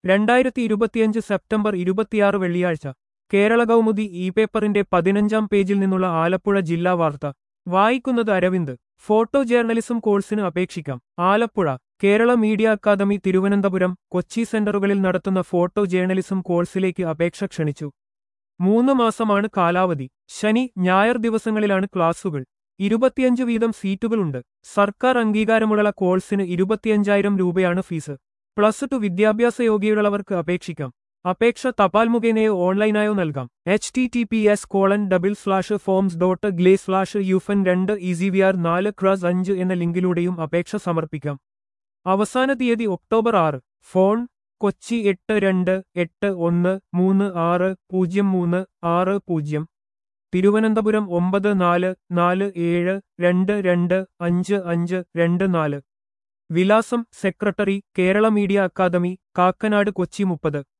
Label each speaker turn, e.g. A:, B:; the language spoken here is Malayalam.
A: രണ്ടായിരത്തി ഇരുപത്തിയഞ്ച് സെപ്റ്റംബർ ഇരുപത്തിയാറ് വെള്ളിയാഴ്ച കേരള കൗമുദി ഇ പേപ്പറിന്റെ പതിനഞ്ചാം പേജിൽ നിന്നുള്ള ആലപ്പുഴ ജില്ലാ വാർത്ത വായിക്കുന്നത് അരവിന്ദ് ഫോട്ടോ ജേർണലിസം കോഴ്സിന് അപേക്ഷിക്കാം ആലപ്പുഴ കേരള മീഡിയ അക്കാദമി തിരുവനന്തപുരം കൊച്ചി സെന്ററുകളിൽ നടത്തുന്ന ഫോട്ടോ ജേർണലിസം കോഴ്സിലേക്ക് അപേക്ഷ ക്ഷണിച്ചു മൂന്ന് മാസമാണ് കാലാവധി ശനി ഞായർ ദിവസങ്ങളിലാണ് ക്ലാസുകൾ ഇരുപത്തിയഞ്ച് വീതം സീറ്റുകളുണ്ട് സർക്കാർ അംഗീകാരമുള്ള കോഴ്സിന് ഇരുപത്തിയഞ്ചായിരം രൂപയാണ് ഫീസ് പ്ലസ് ടു വിദ്യാഭ്യാസ യോഗ്യതയുള്ളവർക്ക് അപേക്ഷിക്കാം അപേക്ഷ തപാൽ മുഖേനയോ ഓൺലൈനായോ നൽകാം H T T P S colon double slash forms dot gle slash യുഫൻ രണ്ട് ഇസി വി ആർ നാല് ക്രാസ് അഞ്ച് എന്ന ലിങ്കിലൂടെയും അപേക്ഷ സമർപ്പിക്കാം അവസാന തീയതി ഒക്ടോബർ ആറ് ഫോൺ കൊച്ചി എട്ട് രണ്ട് എട്ട് ഒന്ന് മൂന്ന് ആറ് പൂജ്യം മൂന്ന് ആറ് പൂജ്യം തിരുവനന്തപുരം ഒമ്പത് നാല് നാല് ഏഴ് രണ്ട് രണ്ട് അഞ്ച് അഞ്ച് രണ്ട് നാല് വിലാസം secretary Kerala media academy Kakkanad Kochi മുപ്പത്